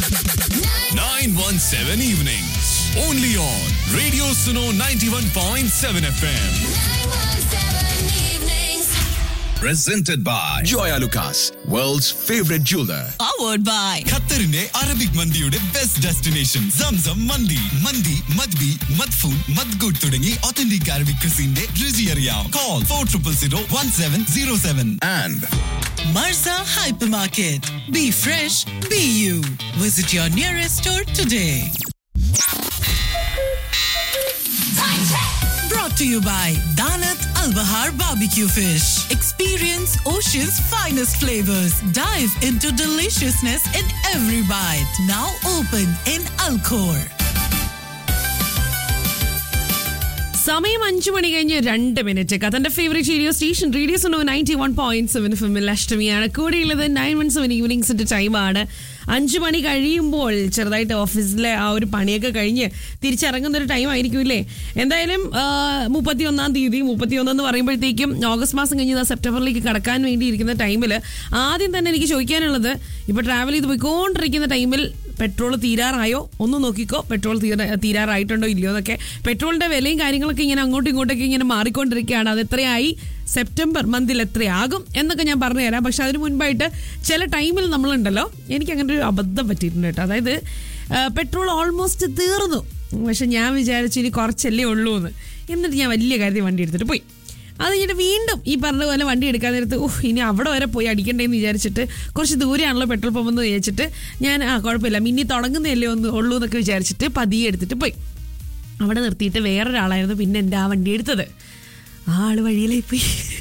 917 evenings. Only on Radio Suno 91.7 FM. Presented by Joya Lucas, world's favorite jeweler. powered by ഖത്തറിന്റെ Arabic മന്തിയുടെ best destination സംസം മന്തി മന്തി മദ്ബി മദ്ഫൂൻ മദ്ഗുഡ് തുടങ്ങി ഒത്തന്റിക് അറബിക് ക്രിസിന്റെ രുചി അറിയാം call for triple zero one seven zero seven And Marza Hypermarket. Be fresh, be you. Visit your nearest store today. Brought to you by Danat Al Bahar Barbecue Fish. Experience ocean's finest flavors. Dive into deliciousness in every bite. Now open in Alcor. സമയം അഞ്ചു മണി കഴിഞ്ഞ് രണ്ട് minute കഥന്റെ favourite radio station radio Suno ninety one point seven ഫിമിൽ അഷ്ടമിയാണ് കൂടെയുള്ളത് nine one seven ഈവനിങ്സിന്റെ ടൈമാണ് അഞ്ചു മണി കഴിയുമ്പോൾ ചെറുതായിട്ട് ഓഫീസിലെ ആ ഒരു പണിയൊക്കെ കഴിഞ്ഞ് തിരിച്ചിറങ്ങുന്ന ഒരു ടൈം ആയിരിക്കുമല്ലേ എന്തായാലും മുപ്പത്തി ഒന്നാം തീയതി മുപ്പത്തി ഒന്നെന്ന് പറയുമ്പോഴത്തേക്കും ഓഗസ്റ്റ് മാസം കഴിഞ്ഞ് ഇതാ സെപ്റ്റംബറിലേക്ക് കടക്കാൻ വേണ്ടിയിരിക്കുന്ന ടൈമിൽ ആദ്യം തന്നെ എനിക്ക് ചോദിക്കാനുള്ളത് ഇപ്പോൾ ട്രാവൽ ചെയ്ത് പോയിക്കൊണ്ടിരിക്കുന്ന ടൈമിൽ പെട്രോൾ തീരാറായോ ഒന്ന് നോക്കിക്കോ പെട്രോൾ തീര തീരാറായിട്ടുണ്ടോ ഇല്ലയോ എന്നൊക്കെ പെട്രോളിന്റെ വിലയും കാര്യങ്ങളൊക്കെ ഇങ്ങനെ അങ്ങോട്ടും ഇങ്ങോട്ടൊക്കെ ഇങ്ങനെ മാറിക്കൊണ്ടിരിക്കുകയാണ് അത് എത്രയായി സെപ്റ്റംബർ മന്തിൽ എത്രയാകും എന്നൊക്കെ ഞാൻ പറഞ്ഞു തരാം പക്ഷെ അതിന് മുൻപായിട്ട് ചില ടൈമിൽ നമ്മളുണ്ടല്ലോ എനിക്ക് അങ്ങനെ ഒരു അബദ്ധം പറ്റിയിട്ടുണ്ട് കേട്ടോ അതായത് ആ, പെട്രോൾ ഓൾമോസ്റ്റ് തീർന്നു പക്ഷെ ഞാൻ വിചാരിച്ചു ഇനി കുറച്ചല്ലേ ഉള്ളൂ എന്ന് എന്നിട്ട് ഞാൻ വലിയ കാര്യത്തിൽ വണ്ടി എടുത്തിട്ട് പോയി അത് കഴിഞ്ഞിട്ട് വീണ്ടും ഈ പറഞ്ഞ പോലെ വണ്ടി എടുക്കാൻ നേരത്ത് ഓഹ് ഇനി അവിടെ വരെ പോയി അടിക്കണ്ടേന്ന് വിചാരിച്ചിട്ട് കുറച്ച് ദൂരെയാണല്ലോ പെട്രോൾ പമ്പ് എന്ന് വിചാരിച്ചിട്ട് ഞാൻ ആ കുഴപ്പമില്ല മിന്നി തുടങ്ങുന്നതല്ലേ ഒന്ന് ഉള്ളൂ എന്നൊക്കെ വിചാരിച്ചിട്ട് പതിയെ എടുത്തിട്ട് പോയി അവിടെ നിർത്തിയിട്ട് വേറൊരാളായിരുന്നു പിന്നെ എൻ്റെ ആ വണ്ടി എടുത്തത് ആള് വഴിയിലായി പോയി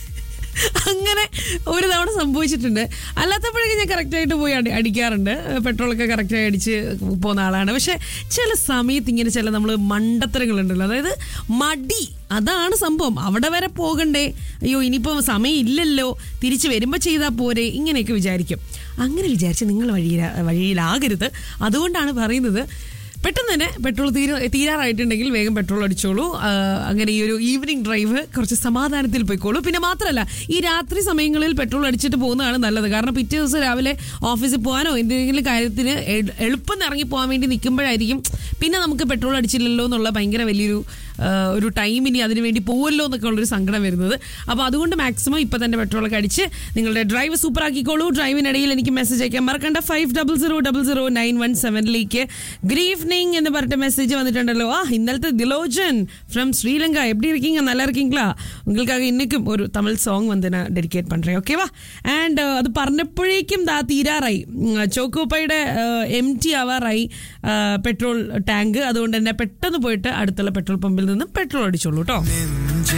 അങ്ങനെ ഒരു തവണ സംഭവിച്ചിട്ടുണ്ട് അല്ലാത്തപ്പോഴൊക്കെ ഞാൻ കറക്റ്റായിട്ട് പോയി അടി അടിക്കാറുണ്ട് പെട്രോളൊക്കെ കറക്റ്റായി അടിച്ച് പോകുന്ന ആളാണ് പക്ഷെ ചില സമയത്ത് ഇങ്ങനെ ചില നമ്മൾ മണ്ടത്തരങ്ങളുണ്ടല്ലോ അതായത് മടി അതാണ് സംഭവം അവിടെ വരെ പോകണ്ടേ അയ്യോ ഇനിയിപ്പോൾ സമയം ഇല്ലല്ലോ തിരിച്ച് വരുമ്പോൾ ചെയ്താൽ പോരെ ഇങ്ങനെയൊക്കെ വിചാരിക്കും അങ്ങനെ വിചാരിച്ച് നിങ്ങൾ വഴിയിൽ വഴിയിലാകരുത് അതുകൊണ്ടാണ് പറയുന്നത് പെട്ടെന്ന് തന്നെ പെട്രോൾ തീര തീരാറായിട്ടുണ്ടെങ്കിൽ വേഗം പെട്രോൾ അടിച്ചോളൂ ആ, അങ്ങനെ ഈ ഒരു ഈവനിങ് ഡ്രൈവ് കുറച്ച് സമാധാനത്തിൽ പോയിക്കോളൂ പിന്നെ മാത്രമല്ല ഈ രാത്രി സമയങ്ങളിൽ പെട്രോൾ അടിച്ചിട്ട് പോകുന്നതാണ് നല്ലത് കാരണം പിറ്റേ ദിവസം രാവിലെ ഓഫീസിൽ പോകാനോ എന്തെങ്കിലും കാര്യത്തിന് എ- എളുപ്പം ഇറങ്ങി പോകാൻ വേണ്ടി നിൽക്കുമ്പോഴായിരിക്കും പിന്നെ നമുക്ക് പെട്രോൾ അടിച്ചില്ലല്ലോ എന്നുള്ള ഭയങ്കര വലിയൊരു ആ, ഒരു ടൈം ഇനി അതിന് വേണ്ടി പോകുമല്ലോ എന്നൊക്കെ ഉള്ളൊരു സങ്കടം വരുന്നത് അപ്പോൾ അതുകൊണ്ട് മാക്സിമം ഇപ്പം തന്നെ പെട്രോളൊക്കെ അടിച്ച് നിങ്ങളുടെ ഡ്രൈവ് സൂപ്പർ ആക്കിക്കോളൂ ഡ്രൈവിനിടയിൽ എനിക്ക് മെസ്സേജ് അയക്കാൻ മറക്കണ്ട five double zero double zero nine one സെവനിലേക്ക് ഗുഡ് ഈവനിങ് എന്ന് പറഞ്ഞിട്ട് മെസ്സേജ് വന്നിട്ടുണ്ടല്ലോ ആ ഇന്നലത്തെ ദിലോജൻ ഫ്രം ശ്രീലങ്ക எப்படி இருக்கீங்க நல்லா இருக்கீங்களா உங்களுக்காக இன்னைக்கும் ஒரு தமிழ் சாங் வந்து நான் டெடிகேட் பண்றேன் ஓகேவா ആൻഡ് അത് പറഞ്ഞപ്പോഴേക്കും ദാ തീരാറായി ഉം, ചോക്കോപ്പയുടെ എം ടി ആവാറായി പെട്രോൾ ടാങ്ക് അതുകൊണ്ട് തന്നെ പെട്ടെന്ന് പോയിട്ട് അടുത്തുള്ള പെട്രോൾ പമ്പിൽ നിന്ന് പെട്രോൾ അടിച്ചോളൂ കേട്ടോ